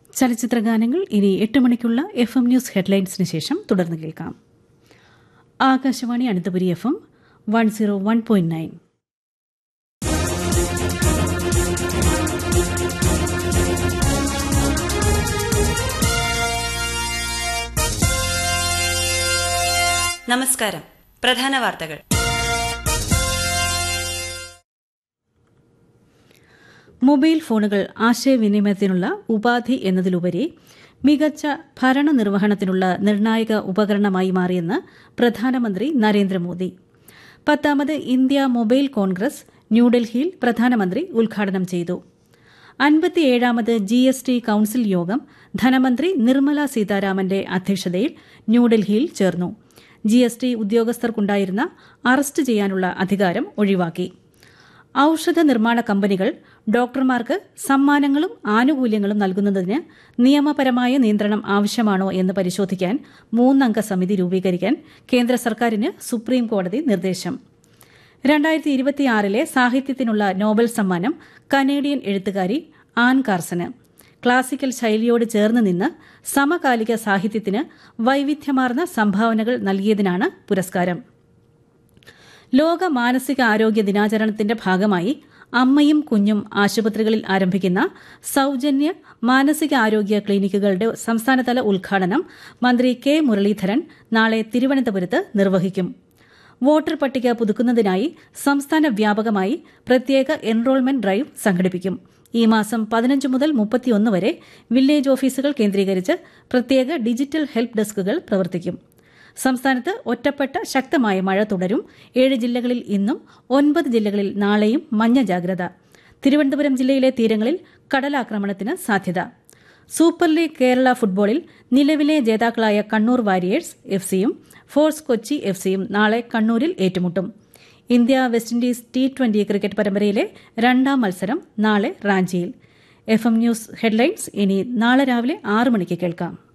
ചലച്ചിത്ര ഗാനങ്ങൾ ഇനി എട്ട് മണിക്കുള്ള എഫ് എം ന്യൂസ് ഹെഡ്ലൈൻസിന് ശേഷം തുടർന്ന് കേൾക്കാം Akashvani Ananthapuri F M one zero one point nine നമസ്കാരം പ്രധാന വാർത്തകൾ മൊബൈൽ ഫോണുകൾ ആശയവിനിമയത്തിനുള്ള ഉപാധി എന്നതിലുപരി മികച്ച ഭരണനിർവഹണത്തിനുള്ള നിർണായക ഉപകരണമായി മാറിയെന്ന് പ്രധാനമന്ത്രി നരേന്ദ്രമോദി പത്താമത് ഇന്ത്യ മൊബൈൽ കോൺഗ്രസ് ന്യൂഡൽഹിയിൽ പ്രധാനമന്ത്രി ഉദ്ഘാടനം ചെയ്തു അൻപത്തിയേഴാമത് ജി എസ് ടി കൌൺസിൽ യോഗം ധനമന്ത്രി നിർമ്മല സീതാരാമന്റെ അധ്യക്ഷതയിൽ ന്യൂഡൽഹിയിൽ ചേർന്നു ജി എസ് ടി ഉദ്യോഗസ്ഥർക്കുണ്ടായിരുന്ന അറസ്റ്റ് ചെയ്യാനുള്ള അധികാരം ഒഴിവാക്കി ഔഷധ നിർമ്മാണ കമ്പനികൾ ഡോക്ടർമാർക്ക് സമ്മാനങ്ങളും ആനുകൂല്യങ്ങളും നൽകുന്നതിന് നിയമപരമായ നിയന്ത്രണം ആവശ്യമാണോ എന്ന് പരിശോധിക്കാൻ മൂന്നംഗ സമിതി രൂപീകരിക്കാൻ കേന്ദ്ര സർക്കാരിന് സുപ്രീം കോടതി നിർദ്ദേശം രണ്ടായിരത്തി ഇരുപത്തിയാറിലെ സാഹിത്യത്തിനുള്ള നോബൽ സമ്മാനം കനേഡിയൻ എഴുത്തുകാരി ആൻ കാർസന് ക്ലാസിക്കൽ ശൈലിയോട് ചേർന്ന് നിന്ന് സമകാലിക സാഹിത്യത്തിന് വൈവിധ്യമാർന്ന സംഭാവനകൾ നൽകിയതിനാണ് പുരസ്കാരം ലോക മാനസിക ആരോഗ്യ ദിനാചരണത്തിന്റെ ഭാഗമായി അമ്മയും കുഞ്ഞും ആശുപത്രികളിൽ ആരംഭിക്കുന്ന സൌജന്യ മാനസികാരോഗ്യ ക്ലിനിക്കുകളുടെ സംസ്ഥാനതല ഉദ്ഘാടനം മന്ത്രി കെ മുരളീധരൻ നാളെ തിരുവനന്തപുരത്ത് നിർവഹിക്കും വോട്ടർ പട്ടിക പുതുക്കുന്നതിനായി സംസ്ഥാന വ്യാപകമായി പ്രത്യേക എൻറോൾമെന്റ് ഡ്രൈവ് സംഘടിപ്പിക്കും ഈ മാസം പതിനഞ്ച് മുതൽ മുപ്പത്തിയൊന്ന് വരെ വില്ലേജ് ഓഫീസുകൾ കേന്ദ്രീകരിച്ച് പ്രത്യേക ഡിജിറ്റൽ ഹെൽപ്പ് ഡെസ്കുകൾ പ്രവർത്തിക്കും സംസ്ഥാനത്ത് ഒറ്റപ്പെട്ട ശക്തമായ മഴ തുടരും ഏഴ് ജില്ലകളിൽ ഇന്നും ഒൻപത് ജില്ലകളിൽ നാളെയും മഞ്ഞ ജാഗ്രത തിരുവനന്തപുരം ജില്ലയിലെ തീരങ്ങളിൽ കടലാക്രമണത്തിന് സാധ്യത സൂപ്പർ ലീഗ് കേരള ഫുട്ബോളിൽ നിലവിലെ ജേതാക്കളായ കണ്ണൂർ വാരിയേഴ്സ് എഫ് സിയും ഫോഴ്സ് കൊച്ചി എഫ് സിയും നാളെ കണ്ണൂരിൽ ഏറ്റുമുട്ടും India West Indies T twenty cricket പരമ്പരയിലെ രണ്ടാം മത്സരം നാളെ റാഞ്ചിയിൽ എഫ് എം ന്യൂസ് ഹെഡ്ലൈൻസ് ഇനി നാളെ രാവിലെ ആറ് മണിക്ക് കേൾക്കാം